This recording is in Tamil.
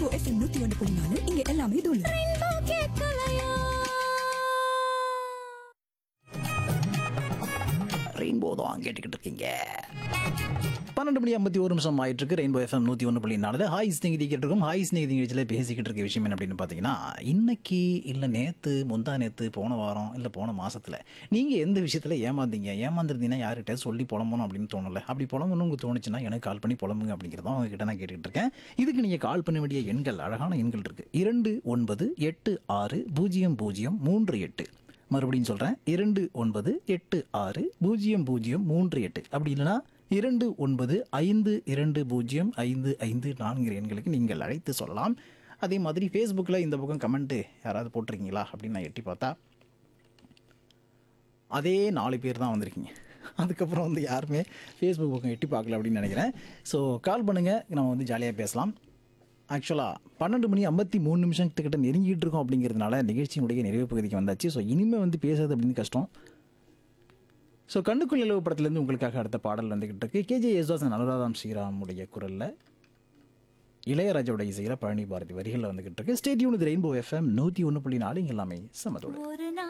ரெயின்போ எஃப்எம் நூத்தி ஒன்று புள்ளி நாலு இங்க எல்லாமே தூள் ரெயின்போ தான் கேட்டுக்கிட்டு இருக்கீங்க பன்னெண்டு மணி ஐம்பத்தி ஒரு நிமிஷம் ஆயிட்டு இருக்கு ரெயின்போ எஃப்எம் நூற்றி ஒன்று புள்ளி நாலு ஹாய் ஸ்நேகிதி கேட்டிருக்கோம் ஹாய் ஸ்நேகிதி நிகழ்ச்சியில் பேசிக்கிட்டு இருக்க விஷயம் என்ன அப்படின்னு பார்த்தீங்கன்னா இன்னைக்கு இல்லை நேற்று முந்தா நேற்று போன வாரம் இல்லை போன மாசத்துல நீங்கள் எந்த விஷயத்தில் ஏமாந்தீங்க ஏமாந்துருந்தீங்கன்னா யார்கிட்ட சொல்லி புலம்பணும் அப்படின்னு தோணல அப்படி புலம்பணும் உங்களுக்கு தோணுச்சுன்னா எனக்கு கால் பண்ணி புலம்புங்க அப்படிங்கிறத உங்ககிட்ட நான் கேட்டுக்கிட்டு இருக்கேன் இதுக்கு நீங்கள் கால் பண்ண வேண்டிய எண்கள் அழகான எண்கள் இருக்குது இரண்டு ஒன்பது எட்டு ஆறு பூஜ்ஜியம் பூஜ்ஜியம் மூன்று எட்டு மறுபடியும் சொல்கிறேன் இரண்டு ஒன்பது எட்டு ஆறு பூஜ்ஜியம் பூஜ்ஜியம் மூன்று எட்டு அப்படி இல்லைன்னா இரண்டு ஒன்பது ஐந்து இரண்டு பூஜ்ஜியம் ஐந்து ஐந்து நான்கு எண்களுக்கு நீங்கள் அழைத்து சொல்லலாம் அதே மாதிரி ஃபேஸ்புக்கில் இந்த பக்கம் கமெண்ட்டு யாராவது போட்டிருக்கீங்களா அப்படின்னு நான் எட்டி பார்த்தா அதே நாலு பேர் தான் வந்திருக்கீங்க அதுக்கப்புறம் வந்து யாருமே ஃபேஸ்புக் பக்கம் எட்டி பார்க்கல அப்படின்னு நினைக்கிறேன் ஸோ கால் பண்ணுங்கள் நம்ம வந்து ஜாலியாக பேசலாம் ஆக்சுவலாக பன்னெண்டு மணி ஐம்பத்தி மூணு நிமிஷத்துக்கிட்ட நெருங்கிட்டு இருக்கோம் அப்படிங்கிறதுனால நிகழ்ச்சியினுடைய நிறைவு பகுதிக்கு வந்தாச்சு ஸோ இனிமேல் வந்து பேசுறது அப்படின்னு கஷ்டம் ஸோ கண்ணுக்குள் நிலவு படத்துலேருந்து உங்களுக்காக அடுத்த பாடல் வந்துக்கிட்டு இருக்கு கேஜே யேசுதாசன் அனுராதம் ஸ்ரீராமுடைய குரலில் இளையராஜாவோட இசையில் பழனி பாரதி வரிகளில் வந்துக்கிட்டு இருக்கு ஸ்டேடியூன் ரெயின்போ எஃப்எம் நூற்றி ஒன்று புள்ளி நாலு இங்க எல்லாமே சமத்தோடு ஒரு நாள்